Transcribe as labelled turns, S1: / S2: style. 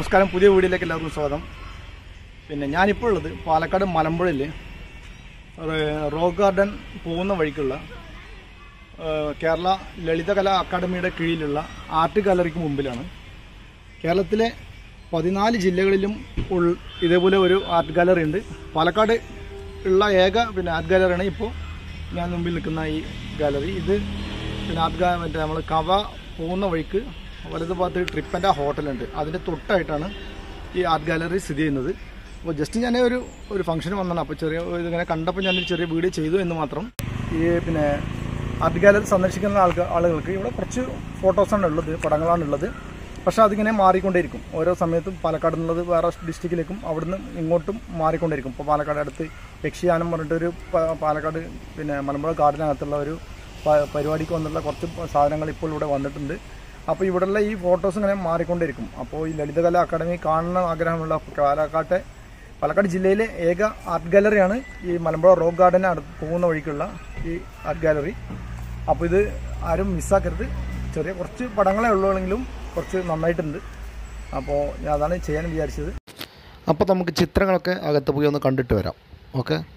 S1: നമസ്കാരം പുതിയ വീഡിയോയിലേക്ക് എല്ലാവർക്കും സ്വാഗതം പിന്നെ ഞാനിപ്പോൾ ഉള്ളത് പാലക്കാട് മലമ്പുഴയിൽ റോക്ക് ഗാർഡൻ പോകുന്ന വഴിക്കുള്ള ഏഹ്, കേരള ലളിതകലാ അക്കാദമിയുടെ കീഴിലുള്ള ആർട്ട് ഗാലറിക്ക് മുമ്പിലാണ് കേരളത്തിലെ പതിനാല് ജില്ലകളിലും ഉൾ ഇതേപോലെ ഒരു ആർട്ട് ഗാലറി ഉണ്ട് പാലക്കാട് ഉള്ള ഏക പിന്നെ ആർട്ട് ഗാലറിയാണ് ഇപ്പോൾ ഞാൻ മുമ്പിൽ നിൽക്കുന്ന ഈ ഗാലറി ഇത് പിന്നെ ആർട്ട് ഗാ മറ്റേ നമ്മൾ കവ പോകുന്ന വഴിക്ക് വലതു ഭാഗത്ത് ട്രിപ്പൻ്റെ ഹോട്ടലുണ്ട് അതിൻ്റെ തൊട്ടായിട്ടാണ് ഈ ആർട്ട് ഗാലറി സ്ഥിതി ചെയ്യുന്നത് അപ്പോൾ ജസ്റ്റ് ഞാൻ ഒരു ഒരു ഫംഗ്ഷന് വന്നതാണ് അപ്പോൾ ചെറിയ ഇതിങ്ങനെ കണ്ടപ്പോൾ ഞാനൊരു ചെറിയ വീഡിയോ ചെയ്തു എന്ന് മാത്രം ഈ പിന്നെ ആർട്ട് ഗാലറി സന്ദർശിക്കുന്ന ആൾക്ക് ആളുകൾക്ക് ഇവിടെ കുറച്ച് ഫോട്ടോസാണ് ഉള്ളത് പടങ്ങളാണ് ഉള്ളത് പക്ഷേ അതിങ്ങനെ മാറിക്കൊണ്ടേയിരിക്കും ഓരോ സമയത്തും പാലക്കാട് നിന്നുള്ളത് വേറെ ഡിസ്ട്രിക്റ്റിലേക്കും അവിടുന്ന് ഇങ്ങോട്ടും മാറിക്കൊണ്ടേയിരിക്കും ഇപ്പോൾ പാലക്കാട് അടുത്ത് യക്ഷിയാനം പറഞ്ഞിട്ടൊരു പ- പാലക്കാട് പിന്നെ മലമ്പുഴ ഗാർഡനകത്തുള്ള ഒരു പ- പരിപാടിക്ക് വന്നിട്ടുള്ള കുറച്ച് സാധനങ്ങൾ ഇപ്പോൾ ഇവിടെ വന്നിട്ടുണ്ട് അപ്പോൾ ഇവിടെയുള്ള ഈ ഫോട്ടോസ് ഇങ്ങനെ മാറിക്കൊണ്ടേയിരിക്കും അപ്പോൾ ഈ ലളിതകലാ അക്കാദമി കാണണം ആഗ്രഹമുള്ള പാലക്കാട്ടെ പാലക്കാട് ജില്ലയിലെ ഏക ആർട്ട് ഗാലറിയാണ് ഈ മലമ്പുഴ റോക്ക് ഗാർഡന് അടുത്ത് പോകുന്ന വഴിക്കുള്ള ഈ ആർട്ട് ഗാലറി അപ്പോൾ ഇത് ആരും മിസ്സാക്കരുത് ചെറിയ കുറച്ച് പടങ്ങളെ ഉള്ളുവെങ്കിലും കുറച്ച് നന്നായിട്ടുണ്ട് അപ്പോൾ ഞാൻ അതാണ് ചെയ്യാൻ വിചാരിച്ചത് അപ്പോൾ നമുക്ക് ചിത്രങ്ങളൊക്കെ അകത്ത് പോയി ഒന്ന് കണ്ടിട്ട് വരാം ഓക്കെ